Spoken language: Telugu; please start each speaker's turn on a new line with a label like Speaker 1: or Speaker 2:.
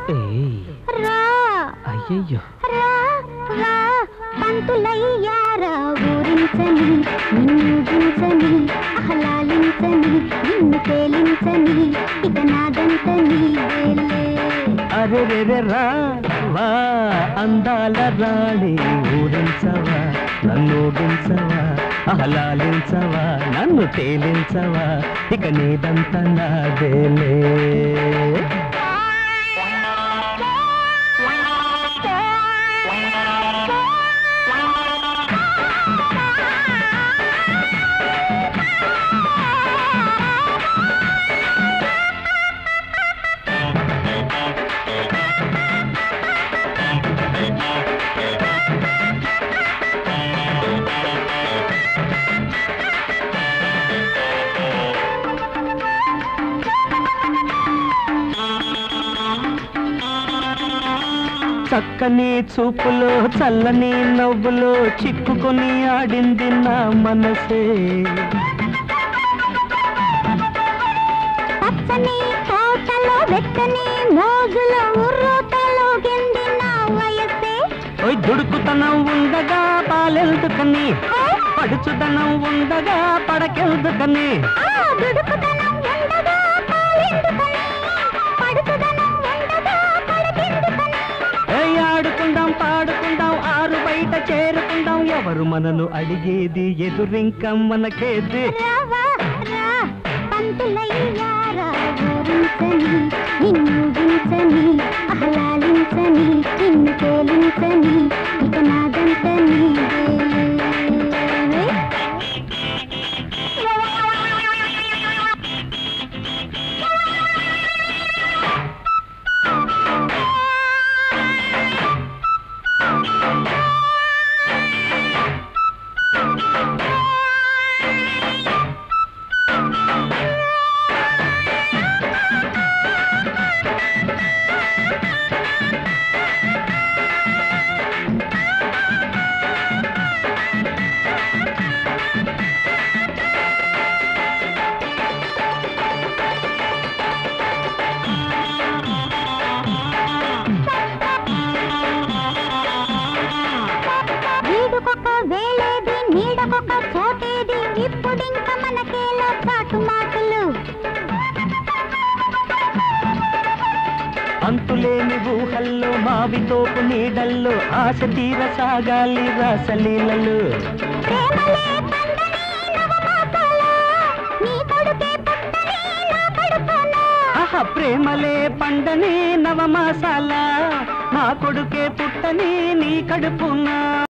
Speaker 1: ఏయ్
Speaker 2: రా
Speaker 1: అయ్యయ్యో
Speaker 2: రా రా పంతులయ్యారా ఊరించని నిన్ను దించని ఆహ్లాలించని నిన్ను తేలించని ఇక నాదంత నీవేలే
Speaker 1: అరే రే రే రా వా అందాల రాణి ఊరించవా నన్ను ఊగించవా ఆహ్లాదించవా నన్ను తేలించవా ఇక నీదంత నాదేలే చక్కని చూపులో చల్లని నవ్వులో చిక్కుకొని ఆడింది నా మనసే
Speaker 2: పచ్చని తోటలో వెచ్చని మోజులో ఉర్రూతలో గింది నా వయసే
Speaker 1: ఓయ్ దుడుకుతనం ఉండగా పాలెల్దుకని పడుచుదనం ఉండగా పడకెల్దుకని
Speaker 2: ఆ దుడుకుతనం ఉండగా పాలెందుకని పడుచుదనం ఉండగా పడకెందుకని
Speaker 1: ఏయ్ ఆడుకుందాం పాడుకుందాం ఆరు బయట చేరుకుందాం ఎవరు మనను అడిగేది ఎదురింక మనకేది
Speaker 2: రావా రా పంతులయ్యారా ఊరించని నిన్ను దించని ఆహ్లాదించని నిన్ను తేలించని ఇక నాదంత నీవేలే వీడుకొక వేళేది నీడకొక చోటేది ఇప్పుడింక మనకేలా చాటు మాటలు
Speaker 1: అంతులేని ఊహల్లో మావితోపు నీడల్లో ఆశ తీర సాగాలి రాసలీలలు
Speaker 2: ప్రేమలే పండని నవమాసాల నీ కొడుకే పుట్టని నా కడుపున
Speaker 1: ఆహా ప్రేమలే పండని నవమాసాల నా కొడుకే పుట్టని నీ కడుపునా